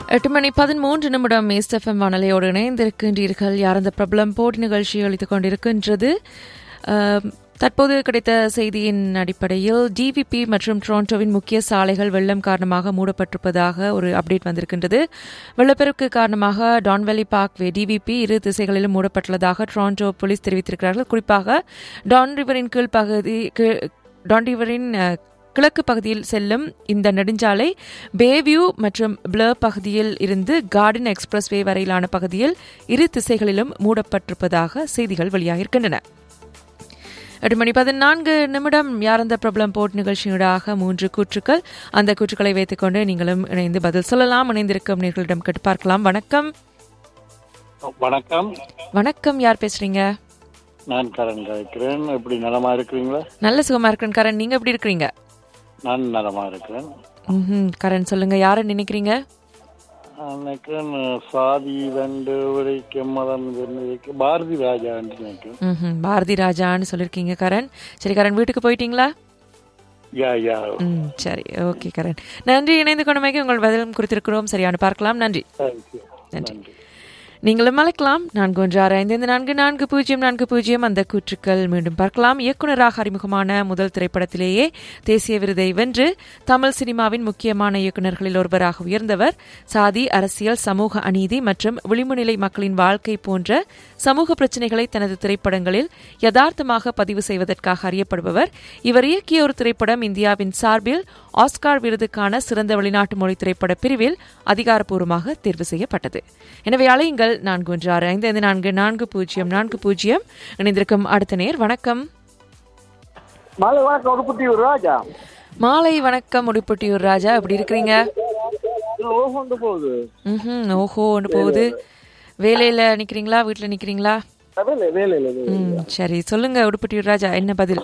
எட்டு மணி பதிமூன்று நிமிடம் எஸ்எஃப்எம் வானொலியோடு இணைந்திருக்கின்றீர்கள் யார் அந்த பிரபலம் போட்டி நிகழ்ச்சி அளித்துக் கொண்டிருக்கின்றது அஹ், தற்போது கிடைத்த செய்தியின் அடிப்படையில் டிவிபி மற்றும் டொரண்டோவின் முக்கிய சாலைகள் வெள்ளம் காரணமாக மூடப்பட்டிருப்பதாக ஒரு அப்டேட் வந்திருக்கின்றது வெள்ளப்பெருக்கு காரணமாக டான்வெலி பார்க் வே டிவிபி இரு திசைகளிலும் மூடப்பட்டுள்ளதாக டொரண்டோ போலீஸ் தெரிவித்திருக்கிறார்கள் குறிப்பாக டான் ரிவரின் கீழ் பகுதி கீழ்- டான் ரிவரின் அஹ், கிழக்கு பகுதியில் செல்லும் இந்த நெடுஞ்சாலை பேவியூ மற்றும் பிளர் பகுதியில் இருந்து கார்டன் எக்ஸ்பிரஸ்வே வரையிலான பகுதியில் இரு திசைகளிலும் மூடப்பட்டிருப்பதாக செய்திகள் வெளியாகியிருக்கின்றன எட்டு மணி பதினான்கு நிமிடம் யார் அந்த பிரபலம் போட் நிகழ்ச்சியூடாக மூன்று கூற்றுக்கள் அந்த கூற்றுக்களை வைத்துக்கொண்டு நீங்களும் இணைந்து பதில் சொல்லலாம் இணைந்திருக்கும் நேர்களிடம் கேட்டு பார்க்கலாம் வணக்கம் வணக்கம் வணக்கம் யார் பேசுறீங்க நான் கரண் இருக்கிறேன் எப்படி நலமா இருக்கிறீங்களா நல்ல சுகமா இருக்கிறேன் கரண் நீங்க எப்படி இருக்கிறீங்க நான் நலமா இருக்கிறேன் ம்ஹும். கரண் சொல்லுங்க யாரை நினைக்கிறீங்க நினைக்கிறேன் சாதி ரெண்டு வரைக்கும் மதம் வரைக்கும் பாரதி ராஜா நினைக்கிறேன் ம்ஹும். பாரதி ராஜான்னு சொல்லியிருக்கீங்க கரண் சரி கரண் வீட்டுக்கு போயிட்டீங்களா யா யா ம் சரி ஓகே கரண் நன்றி இணைந்து கொண்டமைக்கு உங்கள் பதிலும் குறித்திருக்கிறோம் சரியான பார்க்கலாம் நன்றி தேங்க்யூ நன்றி நீங்களும் அழைக்கலாம் நான்கு ஒன்று ஆறு ஐந்து ஐந்து நான்கு நான்கு பூஜ்ஜியம் நான்கு பூஜ்ஜியம் அந்த கூற்றுக்கள் மீண்டும் பார்க்கலாம் இயக்குனராக அறிமுகமான முதல் திரைப்படத்திலேயே தேசிய விருதை வென்று தமிழ் சினிமாவின் முக்கியமான இயக்குனர்களில் ஒருவராக உயர்ந்தவர் சாதி அரசியல் சமூக அநீதி மற்றும் விளிம்புநிலை மக்களின் வாழ்க்கை போன்ற சமூக பிரச்சினைகளை தனது திரைப்படங்களில் யதார்த்தமாக பதிவு செய்வதற்காக அறியப்படுபவர் இவர் இயக்கிய ஒரு திரைப்படம் இந்தியாவின் சார்பில் ஆஸ்கார் விருதுக்கான சிறந்த வெளிநாட்டு மொழி திரைப்பட பிரிவில் அதிகாரப்பூர்வமாக தேர்வு செய்யப்பட்டது எனவே அலையுங்கள் நான்கு ஒன்று ஆறு ஐந்து ஐந்து நான்கு நான்கு பூஜ்ஜியம் நான்கு பூஜ்ஜியம் இணைந்திருக்கும் அடுத்த நேர் வணக்கம் மாலை வணக்கம் உடுப்பட்டி ஒரு ராஜா மாலை வணக்கம் உடுப்பட்டியூர் ராஜா எப்படி இருக்கிறீங்க கொண்டு போகுது ம் ஓஹோ ஒன்று போகுது வேலையில நிக்கிறீங்களா வீட்டுல நிக்கிறீங்களா வேலை வேலை இல்லை ம் சரி சொல்லுங்க உடுப்பட்டியூர் ராஜா என்ன பதில்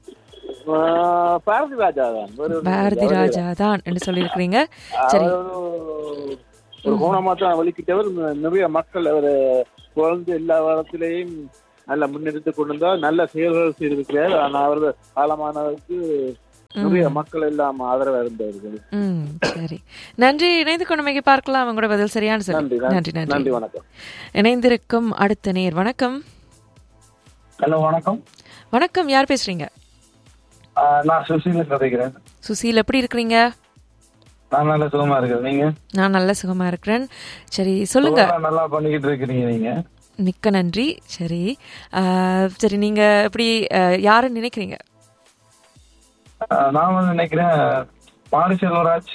பாரதி ராஜா தான் வேற ஒரு- பாரதி ராஜா தான் என்று சொல்லியிருக்கிறீங்க சரி அவர் ஒரு- ஒரு கோணமா தான் வலிக்கிட்டவர் நிறைய மக்கள் அவர் குழந்தை எல்லா இடத்திலையும் நல்ல முன்னெடுத்து கொண்டு வந்தார் நல்ல செயல்கள் செய்திருக்கிறார் ஆனா அவர் காலமானவருக்கு நிறைய மக்கள் எல்லாம் ஆதரவா இருந்தவர்கள் ம் சரி நன்றி இணைந்து கொண்டமைக்கு பார்க்கலாம் அவங்களோட பதில் சரியான சொல்லி நன்றி நன்றி நன்றி நன்றி வணக்கம் இணைந்திருக்கும் அடுத்த நேர் வணக்கம் ஹலோ வணக்கம் வணக்கம் யார் பேசுறீங்க ஆஹ் நான் சுசீலன் கதைக்கிறேன் சுசீல் எப்படி இருக்கிறீங்க நான் நல்ல சுகமா இருக்கேன் நீங்க நான் நல்ல சுகமா இருக்கிறேன் சரி சொல்லுங்க சுகமா நல்லா பண்ணிக்கிட்டு இருக்கிறீங்க நீங்க மிக்க நன்றி சரி ஆ, சரி நீங்க எப்படி ஆ, யாருன்னு நினைக்கிறீங்க ஆஹ் நான் வந்து நினைக்கிறேன் மாரி செல்வராஜ்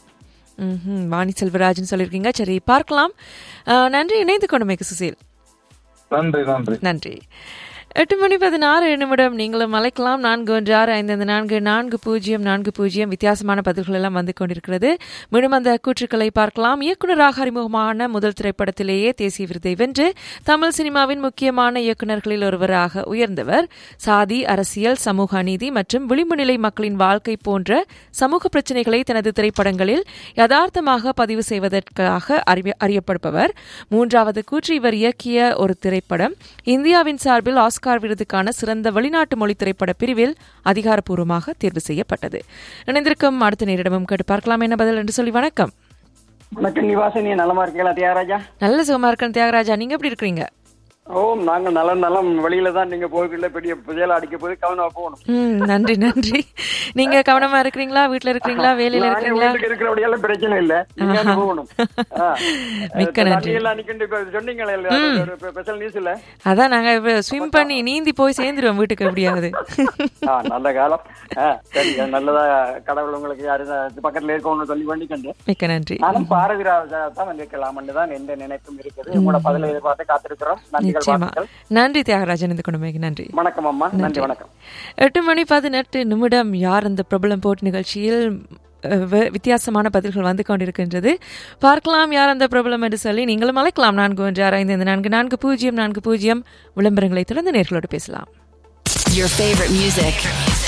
ம் வாணி செல்வராஜ்னு சொல்லியிருக்கீங்க சரி பார்க்கலாம் ஆ, நன்றி இணைந்து கொண்டமைக்கு சுசீல் நன்றி நன்றி நன்றி எட்டு மணி பதினாறு நிமிடம் நீங்களும் அழைக்கலாம் நான்கு ஒன்று ஆறு ஐந்து ஐந்து நான்கு நான்கு பூஜ்ஜியம் நான்கு பூஜ்ஜியம் வித்தியாசமான பதில்கள் எல்லாம் வந்து கொண்டிருக்கிறது மீண்டும் அந்த கூற்றுக்களை பார்க்கலாம் இயக்குனராக அறிமுகமான முதல் திரைப்படத்திலேயே தேசிய விருதை வென்று தமிழ் சினிமாவின் முக்கியமான இயக்குனர்களில் ஒருவராக உயர்ந்தவர் சாதி அரசியல் சமூக அநீதி மற்றும் விளிம்பு நிலை மக்களின் வாழ்க்கை போன்ற சமூக பிரச்சினைகளை தனது திரைப்படங்களில் யதார்த்தமாக பதிவு செய்வதற்காக அறிவி- அறியப்படுபவர் மூன்றாவது கூற்று இவர் இயக்கிய ஒரு திரைப்படம் இந்தியாவின் சார்பில் ஆஸ்கார் விருதுக்கான சிறந்த வெளிநாட்டு மொழி திரைப்பட பிரிவில் அதிகாரப்பூர்வமாக தேர்வு செய்யப்பட்டது இணைந்திருக்கும் அடுத்த நேரிடமும் கேட்டு பார்க்கலாம் என்ன பதில் என்று சொல்லி வணக்கம் வணக்கம் நிவாசினி நலமா இருக்கீங்களா தியாகராஜா நல்ல சுகமா இருக்கேன் தியாகராஜா நீங்க எப்படி இருக்கிறீங்க ஓ நாங்க நல்ல நலம் வெளியில தான் நீங்க போய்கிட்ட பெரிய புயல் அடிக்க போய் கவனமா போகணும் ம் நன்றி நன்றி நீங்க கவனமா இருக்கிறீங்களா வீட்ல இருக்கிறீங்களா வேலையில நாங்க இருக்கிறீங்களா வீட்டுக்கு இருக்கிறபடியெல்லாம் பிரச்சனை இல்ல நீங்க வந்து போகணும் ஆ. மிக்க இப்ப நன்றி. தண்ணியெல்லாம் நிக்கிண்டு இப்ப சொன்னீங்களே இல்ல, ஒரு ஸ்பெஷல் நியூஸ் இல்ல அதான் நாங்க ஸ்விம் பண்ணி நீந்தி போய் சேர்ந்துருவோம் வீட்டுக்கு எப்படியாவது ஆ, நல்ல காலம் ஆ, சரி நல்லதா கடவுள் உங்களுக்கு யாரு இது பக்கத்துல இருக்கவங்க சொல்லி பண்ணிக்கண்டு மிக்க நன்றி நானும் பாரதி ராஜா தான் வந்திருக்கலாம்னு தான் எந்த நினைப்பும் இருக்குது உங்களோட பதிலை எதிர்பார்த்து காத்திருக்கிறோம் நன்றிகள் நிச்சயமா வாழ்த்துக்கள் நன்றி தியாகராஜன் இந்த கொண்டுமைக்கு நன்றி வணக்கம் அம்மா நன்றி வணக்கம் எட்டு மணி பதினெட்டு நிமிடம் யார் அந்த பிரபலம் போட் நிகழ்ச்சியில் அஹ், வே- வித்தியாசமான பதில்கள் வந்து கொண்டிருக்கின்றது பார்க்கலாம் யார் அந்த பிரபலம் என்று சொல்லி நீங்களும் அழைக்கலாம் நான்கு ஒன்று ஆறு ஐந்து ஐந்து நான்கு நான்கு பூஜ்ஜியம் நான்கு பூஜ்ஜியம் விளம்பரங்களை தொடர்ந்து நேர்களோடு பேசலாம் Your favorite music.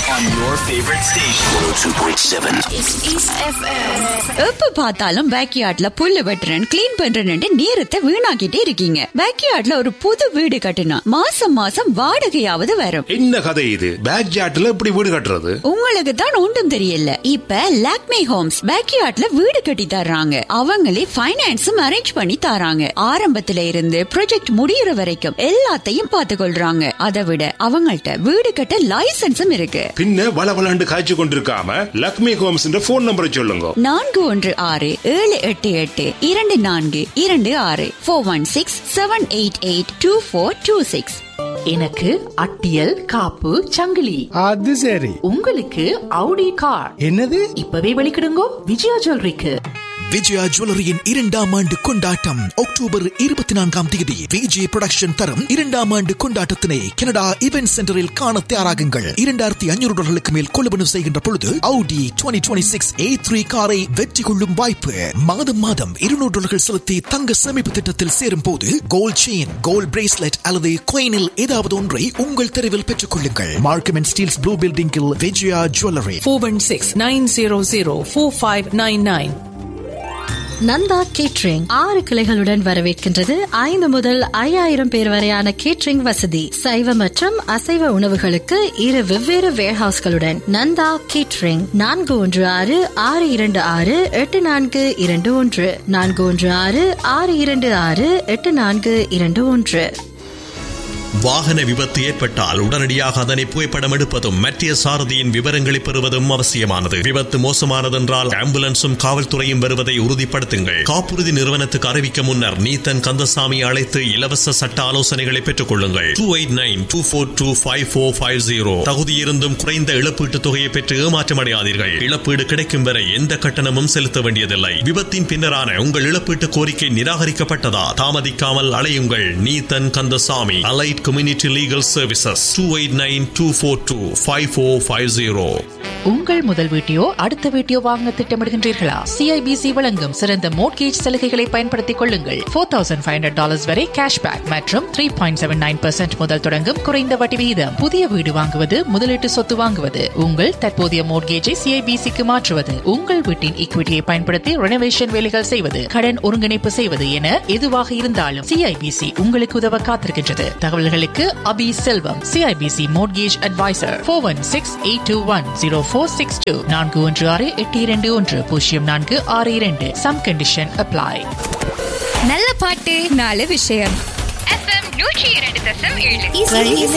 on your favorite station. 102.7. It's East FM. எப்ப பார்த்தாலும் பேக்யார்ட்ல புல்லு வெட்டுறேன் கிளீன் பண்றேன்னு நேரத்தை வீணாக்கிட்டே இருக்கீங்க பேக்யார்ட்ல ஒரு புது வீடு கட்டினா மாசம் மாசம் வாடகையாவது வரும் என்ன கதை இது பேக் ஜாட்ல எப்படி வீடு கட்டுறது உங்களுக்கு தான் ஒன்றும் தெரியல இப்ப லாக்மே ஹோம்ஸ் பேக்யார்ட்ல வீடு கட்டி தர்றாங்க அவங்களே ஃபைனான்ஸும் அரேஞ்ச் பண்ணி தராங்க ஆரம்பத்துல இருந்து ப்ராஜெக்ட் முடியற வரைக்கும் எல்லாத்தையும் பார்த்து கொள்றாங்க அதை விட அவங்கள்ட்ட வீடு கட்ட லைசன்ஸும் இருக்கு பின்ன வள வளண்டு காய்ச்சி கொண்டிருக்காம லக்ஷ்மி ஹோம்ஸ் போன் நம்பரை சொல்லுங்க நான்கு ஒன்று ஆறு ஏழு எட்டு எட்டு இரண்டு நான்கு இரண்டு ஆறு four one six seven eight eight two four two six எனக்கு அட்டியல் காப்பு சங்கிலி அது சரி உங்களுக்கு அவுடி கார் என்னது இப்பவே வெளிக்கிடுங்கோ விஜயா ஜுவல்லரிக்கு விஜயா ஜுவல்லரியின் இரண்டாம் ஆண்டு கொண்டாட்டம் அக்டோபர் இருபத்தி நான்காம் தேதி விஜய் புரொடக்ஷன் தரும் இரண்டாம் ஆண்டு கொண்டாட்டத்தினை கனடா இவென்ட் சென்டரில் காண தயாராகுங்கள் இரண்டாயிரத்தி ஐநூறு டாலர்களுக்கு மேல் கொள்வனவு செய்கின்ற பொழுது Audi twenty twenty six A three காரை வெற்றி கொள்ளும் வாய்ப்பு மாதம் மாதம் இருநூறு டாலர்கள் செலுத்தி தங்க சேமிப்பு திட்டத்தில் சேரும் போது கோல்ட் செயின் கோல்ட் பிரேஸ்லெட் அல்லது கோயினில் ஏதாவது ஒன்றை உங்கள் தெருவில் பெற்றுக் கொள்ளுங்கள் மார்க்கம் அண்ட் ஸ்டீல்ஸ் ப்ளூ பில்டிங்கில் Vijaya jewellery four one six nine zero zero four five nine nine Nanda catering ஆறு கிளைகளுடன் வரவேற்கின்றது ஐந்து முதல் ஐயாயிரம் பேர் வரையான கேட்ரிங் வசதி சைவ மற்றும் அசைவ உணவுகளுக்கு இரு வெவ்வேறு வேர்ஹவுஸ்களுடன் நந்தா கேட்ரிங் நான்கு ஒன்று ஆறு ஆறு இரண்டு ஆறு எட்டு நான்கு இரண்டு ஒன்று நான்கு ஒன்று ஆறு ஆறு இரண்டு ஆறு எட்டு நான்கு இரண்டு ஒன்று வாகன விபத்து ஏற்பட்டால் உடனடியாக அதனை புகைப்படம் எடுப்பதும் மத்திய சாரதியின் விவரங்களை பெறுவதும் அவசியமானது விபத்து மோசமானதென்றால் ஆம்புலன்ஸும் காவல்துறையும் வருவதை உறுதிப்படுத்துங்கள் காப்புறுதி நிறுவனத்துக்கு அறிவிக்க முன்னர் நீத்தன் கந்தசாமி அழைத்து இலவச சட்ட ஆலோசனைகளை பெற்றுக் கொள்ளுங்கள் two eight nine two four two five four five zero தகுதியிருந்தும் குறைந்த இழப்பீட்டுத் தொகையை பெற்று ஏமாற்றமடையாதீர்கள் இழப்பீடு கிடைக்கும் வரை எந்த கட்டணமும் செலுத்த வேண்டியதில்லை விபத்தின் பின்னரான உங்கள் இழப்பீட்டு கோரிக்கை நிராகரிக்கப்பட்டதா தாமதிக்காமல் அலையுங்கள் Neethan Kandasamy allied community legal services two eight nine two four two five four five zero உங்கள் முதல் வீட்டையோ அடுத்த வீட்டையோ வாங்க திட்டமிடுகின்றீர்களா சிஐபிசி வழங்கும் சிறந்த மோட்கேஜ் சலுகைகளை பயன்படுத்திக் கொள்ளுங்கள் four thousand five hundred dollars வரை கேஷ்பேக் மற்றும் three point seven nine percent முதல் தொடங்கும் குறைந்த வட்டி விகிதம் புதிய வீடு வாங்குவது முதலீட்டு சொத்து வாங்குவது உங்கள் தற்போதைய மோட்கேஜை சிஐபிசிக்கு மாற்றுவது உங்கள் வீட்டின் ஈக்விட்டியை பயன்படுத்தி ரெனோவேஷன் வேலைகள் செய்வது கடன் ஒருங்கிணைப்பு செய்வது என எதுவாக இருந்தாலும் சிஐபிசி உங்களுக்கு உதவ காத்திருக்கின்றது தகவல்களுக்கு Abi Selvam CIBC mortgage advisor four one six eight two one zero four six two நான்கு ஒன்று ஆறு எட்டு இரண்டு ஒன்று பூஜ்ஜியம் நான்கு ஆறு இரண்டு சம் கண்டிஷன் அப்ளை நல்ல பாட்டு நாலு விஷயம் எஃப்எம் நூற்றி இரண்டு தசம் ஏழு